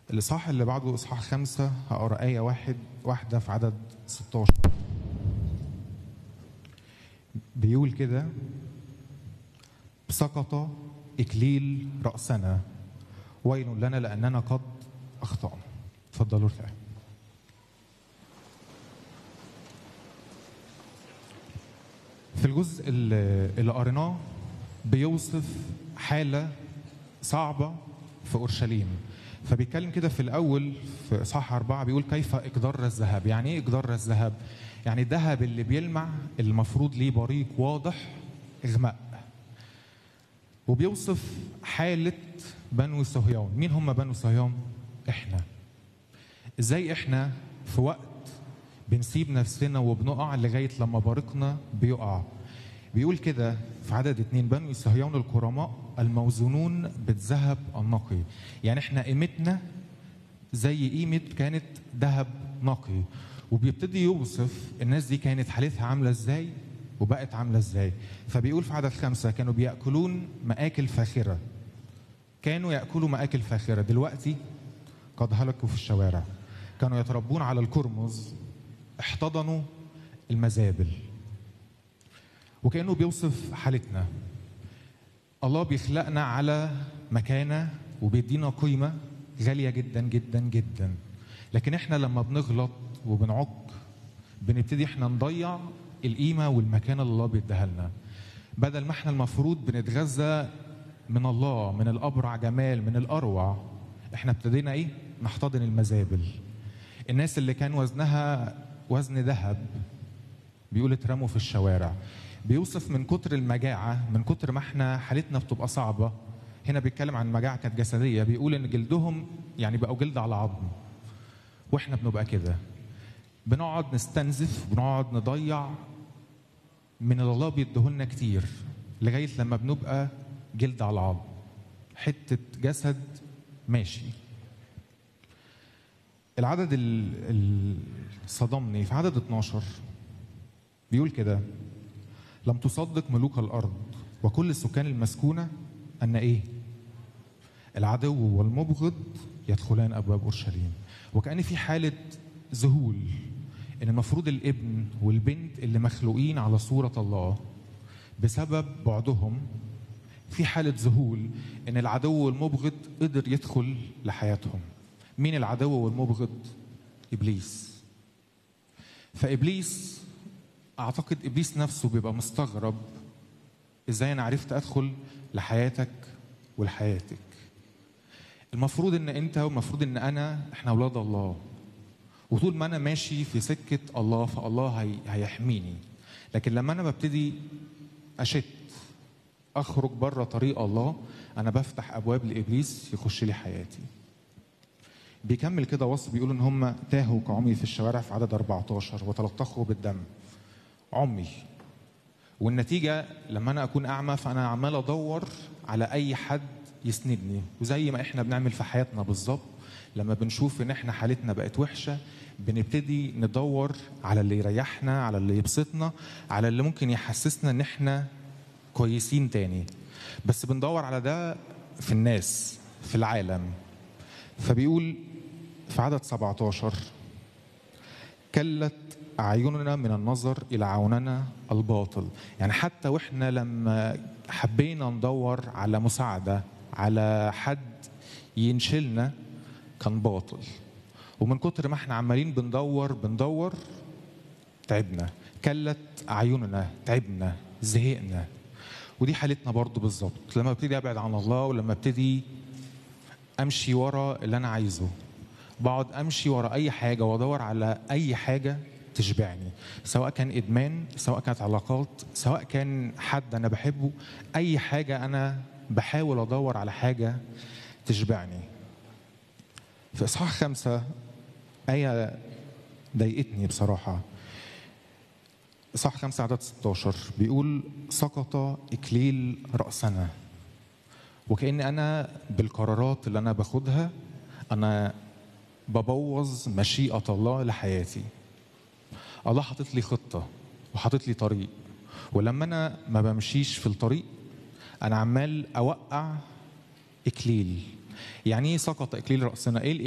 الإصحاح اللي بعده إصحاح خمسة هقرا آية واحد واحدة في عدد 16 بيقول كده سقط إكليل رأسنا ويل لنا لأننا قد أخطأنا اتفضلوا ارتاحوا في الجزء اللي اللي قريناه بيوصف حالة صعبة في أورشليم فبيتكلم كده في الأول في إصحاح أربعة بيقول كيف إقدار الذهب يعني إيه إقدار الذهب يعني الذهب اللي بيلمع المفروض ليه بريق واضح إغماء وبيوصف حالة بنو صهيون مين هم بنو صهيون إحنا إزاي إحنا في وقت بنسيب نفسنا وبنقع لغاية لما بريقنا بيقع بيقول كده في عدد اتنين بنو صهيون الكرماء الموزونون بالذهب النقي يعني احنا قيمتنا زي قيمة كانت ذهب نقي وبيبتدي يوصف الناس دي كانت حالتها عاملة ازاي وبقت عاملة ازاي فبيقول في عدد خمسة كانوا بيأكلون مآكل فاخرة كانوا يأكلوا مآكل فاخرة دلوقتي قد هلكوا في الشوارع كانوا يتربون على الكرمز احتضنوا المزابل وكأنه بيوصف حالتنا الله بيخلقنا على مكانة وبيدينا قيمة غالية جدا جدا جدا لكن احنا لما بنغلط وبنعق بنبتدي احنا نضيع القيمة والمكانة اللي الله بيديها لنا بدل ما احنا المفروض بنتغذى من الله من الأبرع جمال من الأروع احنا ابتدينا ايه نحتضن المزابل الناس اللي كان وزنها وزن ذهب بيقول اترموا في الشوارع بيوصف من كتر المجاعة من كتر ما احنا حالتنا بتبقى صعبة هنا بيتكلم عن مجاعة كانت جسدية بيقول ان جلدهم يعني بقوا جلد على عظم واحنا بنبقى كده بنقعد نستنزف بنقعد نضيع من اللي الله بيديهولنا كتير لغاية لما بنبقى جلد على عظم حتة جسد ماشي العدد اللي صدمني في عدد 12 بيقول كده لم تصدق ملوك الارض وكل السكان المسكونه ان ايه؟ العدو والمبغض يدخلان ابواب اورشليم وكان في حاله ذهول ان المفروض الابن والبنت اللي مخلوقين على صوره الله بسبب بعدهم في حاله ذهول ان العدو والمبغض قدر يدخل لحياتهم مين العدو والمبغض ابليس فابليس اعتقد ابليس نفسه بيبقى مستغرب ازاي انا عرفت ادخل لحياتك ولحياتك المفروض ان انت والمفروض ان انا احنا اولاد الله وطول ما انا ماشي في سكه الله فالله هي هيحميني لكن لما انا ببتدي اشت اخرج بره طريق الله انا بفتح ابواب لابليس يخش لي حياتي بيكمل كده وصف بيقول ان هم تاهوا كعمي في الشوارع في عدد 14 وتلطخوا بالدم عمي والنتيجة لما أنا أكون أعمى فأنا عمال أدور على أي حد يسندني وزي ما إحنا بنعمل في حياتنا بالظبط لما بنشوف إن إحنا حالتنا بقت وحشة بنبتدي ندور على اللي يريحنا على اللي يبسطنا على اللي ممكن يحسسنا إن إحنا كويسين تاني بس بندور على ده في الناس في العالم فبيقول في عدد 17 كلت أعيننا من النظر إلى عوننا الباطل يعني حتى وإحنا لما حبينا ندور على مساعدة على حد ينشلنا كان باطل ومن كتر ما احنا عمالين بندور بندور تعبنا كلت أعيننا تعبنا زهقنا ودي حالتنا برضو بالظبط لما ابتدي ابعد عن الله ولما ابتدي امشي ورا اللي انا عايزه بقعد امشي ورا اي حاجه وادور على اي حاجه تشبعني سواء كان ادمان سواء كانت علاقات سواء كان حد انا بحبه اي حاجه انا بحاول ادور على حاجه تشبعني في اصحاح خمسة آية ضايقتني بصراحة إصحاح خمسة عدد 16 بيقول سقط إكليل رأسنا وكأن أنا بالقرارات اللي أنا باخدها أنا ببوظ مشيئة الله لحياتي الله حاطط لي خطة وحاطط لي طريق ولما أنا ما بمشيش في الطريق أنا عمال أوقع إكليل يعني إيه سقط إكليل رأسنا إيه